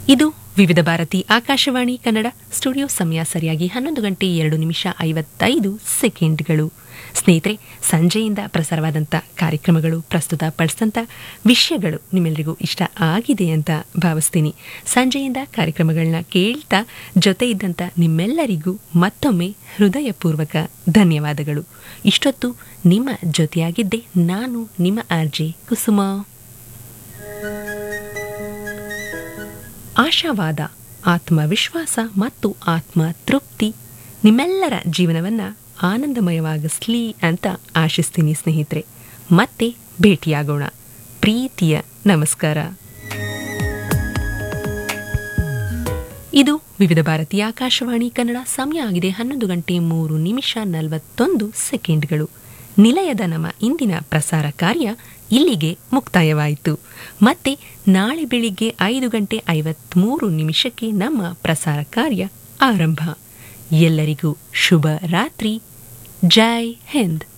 ಇದು ವಿವಿಧ ಭಾರತಿ ಆಕಾಶವಾಣಿ ಕನ್ನಡ ಸ್ಟುಡಿಯೋ ಸಮಯ ಸರಿಯಾಗಿ ಹನ್ನೊಂದು ಗಂಟೆ ಎರಡು ನಿಮಿಷ ಐವತ್ತೈದು ಸೆಕೆಂಡ್ಗಳು ಸ್ನೇಹಿತರೆ ಸಂಜೆಯಿಂದ ಪ್ರಸಾರವಾದಂಥ ಕಾರ್ಯಕ್ರಮಗಳು ಪ್ರಸ್ತುತ ಪಡಿಸಿದಂಥ ವಿಷಯಗಳು ನಿಮ್ಮೆಲ್ಲರಿಗೂ ಇಷ್ಟ ಆಗಿದೆ ಅಂತ ಭಾವಿಸ್ತೀನಿ ಸಂಜೆಯಿಂದ ಕಾರ್ಯಕ್ರಮಗಳನ್ನ ಕೇಳ್ತಾ ಜೊತೆ ಇದ್ದಂಥ ನಿಮ್ಮೆಲ್ಲರಿಗೂ ಮತ್ತೊಮ್ಮೆ ಹೃದಯಪೂರ್ವಕ ಧನ್ಯವಾದಗಳು ಇಷ್ಟೊತ್ತು ನಿಮ್ಮ ಜೊತೆಯಾಗಿದ್ದೆ ನಾನು ನಿಮ್ಮ ಆರ್ಜೆ ಕುಸುಮಾ ಆಶಾವಾದ ಆತ್ಮವಿಶ್ವಾಸ ಮತ್ತು ಆತ್ಮ ತೃಪ್ತಿ ನಿಮ್ಮೆಲ್ಲರ ಜೀವನವನ್ನು ಆನಂದಮಯವಾಗಿಸ್ಲಿ ಅಂತ ಆಶಿಸ್ತೀನಿ ಸ್ನೇಹಿತರೆ ಮತ್ತೆ ಭೇಟಿಯಾಗೋಣ ಪ್ರೀತಿಯ ನಮಸ್ಕಾರ ಇದು ವಿವಿಧ ಭಾರತೀಯ ಆಕಾಶವಾಣಿ ಕನ್ನಡ ಸಮಯ ಆಗಿದೆ ಹನ್ನೊಂದು ಗಂಟೆ ಮೂರು ನಿಮಿಷ ನಲವತ್ತೊಂದು ಸೆಕೆಂಡ್ಗಳು ನಿಲಯದ ನಮ್ಮ ಇಂದಿನ ಪ್ರಸಾರ ಕಾರ್ಯ ಇಲ್ಲಿಗೆ ಮುಕ್ತಾಯವಾಯಿತು ಮತ್ತೆ ನಾಳೆ ಬೆಳಿಗ್ಗೆ ಐದು ಗಂಟೆ ಐವತ್ಮೂರು ನಿಮಿಷಕ್ಕೆ ನಮ್ಮ ಪ್ರಸಾರ ಕಾರ್ಯ ಆರಂಭ ಎಲ್ಲರಿಗೂ ಶುಭ ರಾತ್ರಿ ಜೈ ಹಿಂದ್